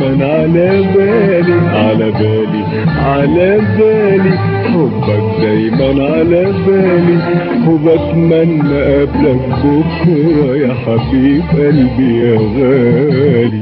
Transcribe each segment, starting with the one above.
دايما على بالي على بالي على بالي حبك دايما على بالي وبتمنى قبلك بكرة يا حبيب قلبي يا غالي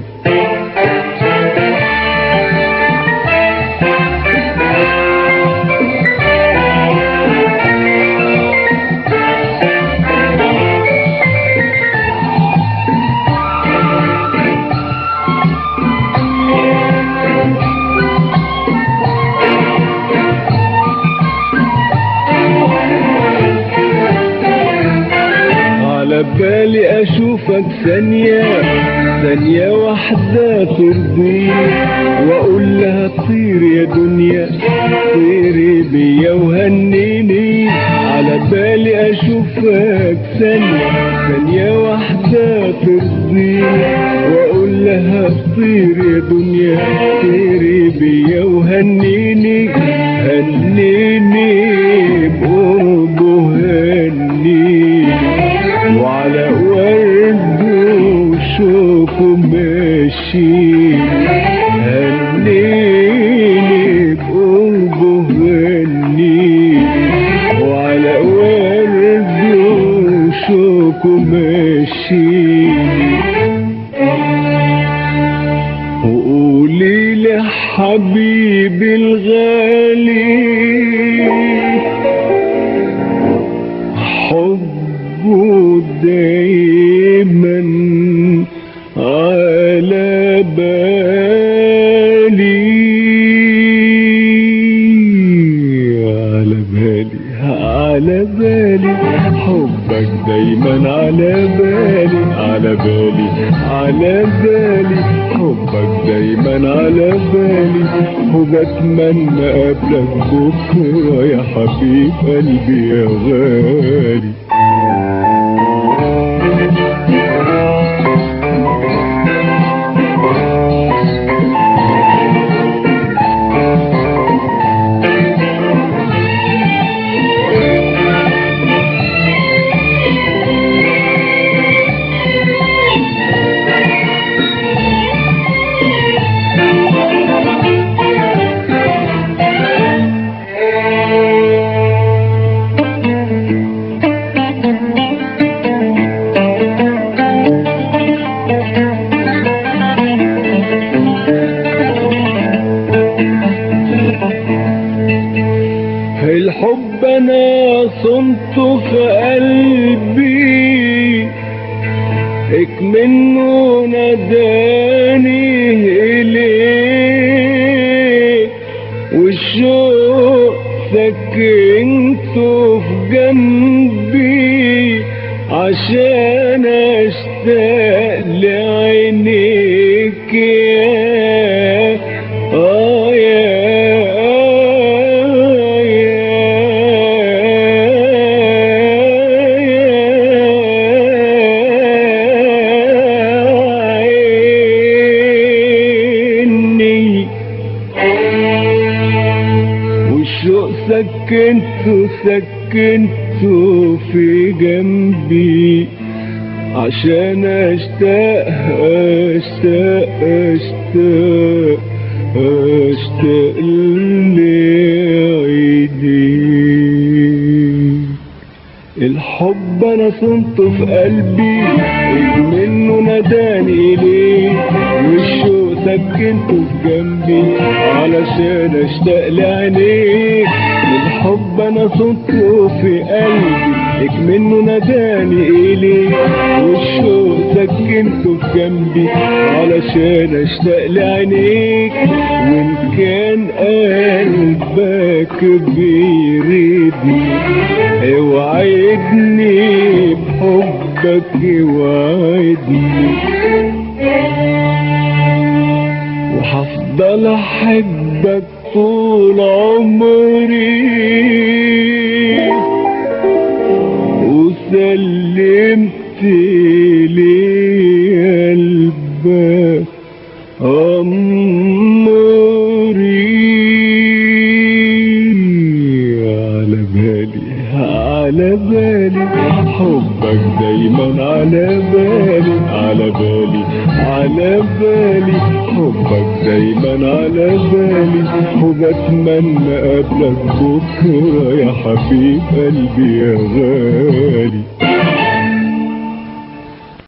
على بالي اشوفك ثانية ثانية واحدة ترضيني واقول لها طير يا دنيا طيري بيا وهنيني على بالي اشوفك ثانية ثانية واحدة ترضيني واقول لها طير يا دنيا طيري بيا وهنيني هنيني بقربه هنيني وعلى ورد وشوك ماشي هنيني بقربه هنيني وعلى ورد وشوك ماشي وقولي لي حبيبي الغالي حبه دايما على بالي على بالي على بالي حبك دايما على بالي على بالي على بالي حبك دايما على بالي وبتمنى قبلك بكرة يا حبيب قلبي يا غالي الحب انا صنته في قلبي اك منه نداني اليه والشوق سكنته في جنبي عشان اشتاق لعينيك يا آه يا عيني والشوق سكنته سكنته في جنبي عشان اشتاق اشتاق اشتاق اشتاق لعينيك الحب انا صنته في قلبي إذ منه نداني ليه والشوق سكنته في جنبي علشان اشتاق لعينيك الحب انا صنته في قلبي إذ منه نداني اليه والشوق سكنته في جنبي علشان اشتاق لعينيك وان كان قلبك بيريدني اوعدني بحبك اوعدني وهفضل احبك طول عمري وسلمت لي قلبك أمري على بالي على بالي بالي حبك دايما على بالي على بالي على بالي حبك دايما على بالي وبتمنى قبلك بكرة يا حبيب قلبي يا غالي